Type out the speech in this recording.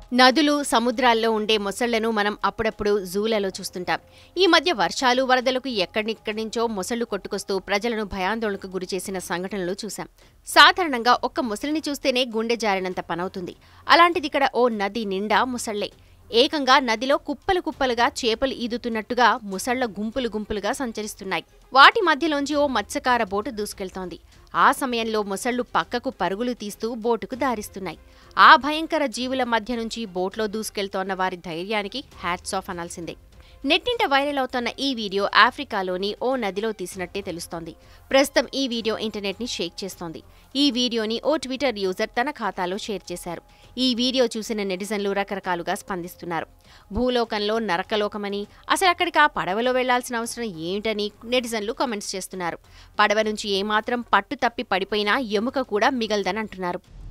నదులు సముద్రాల్లో ఉండే మొసళ్లను మనం అప్పుడప్పుడు జూలలో చూస్తుంటాం ఈ మధ్య వర్షాలు వరదలకు ఎక్కడిక్కడి నుంచో మొసళ్లు కొట్టుకొస్తూ ప్రజలను భయాందోళనకు గురిచేసిన సంఘటనలు చూశాం సాధారణంగా ఒక్క ముసలిని చూస్తేనే గుండె జారినంత పనవుతుంది అలాంటిది ఇక్కడ ఓ నది నిండా ముసళ్లే ఏకంగా నదిలో కుప్పలు కుప్పలుగా చేపలు ఈదుతున్నట్టుగా ముసళ్ల గుంపులు గుంపులుగా సంచరిస్తున్నాయి వాటి మధ్యలోంచి ఓ మత్స్యకార బోటు దూసుకెళ్తోంది ఆ సమయంలో మొసళ్లు పక్కకు పరుగులు తీస్తూ బోటుకు దారిస్తున్నాయి ఆ భయంకర జీవుల మధ్య నుంచి బోట్లో దూసుకెళ్తోన్న వారి ధైర్యానికి హ్యాట్స్ ఆఫ్ అనాల్సిందే నెట్టింట వైరల్ అవుతోన్న ఈ వీడియో ఆఫ్రికాలోని ఓ నదిలో తీసినట్టే తెలుస్తోంది ప్రస్తుతం ఈ వీడియో ఇంటర్నెట్ ని షేక్ చేస్తోంది ఈ వీడియోని ఓ ట్విట్టర్ యూజర్ తన ఖాతాలో షేర్ చేశారు ఈ వీడియో చూసిన నెటిజన్లు రకరకాలుగా స్పందిస్తున్నారు భూలోకంలో నరకలోకమని అసలు అక్కడికి ఆ పడవలో వెళ్లాల్సిన అవసరం ఏమిటని నెటిజన్లు కామెంట్స్ చేస్తున్నారు పడవ నుంచి ఏమాత్రం పట్టు తప్పి పడిపోయినా ఎముక కూడా మిగలదని అంటున్నారు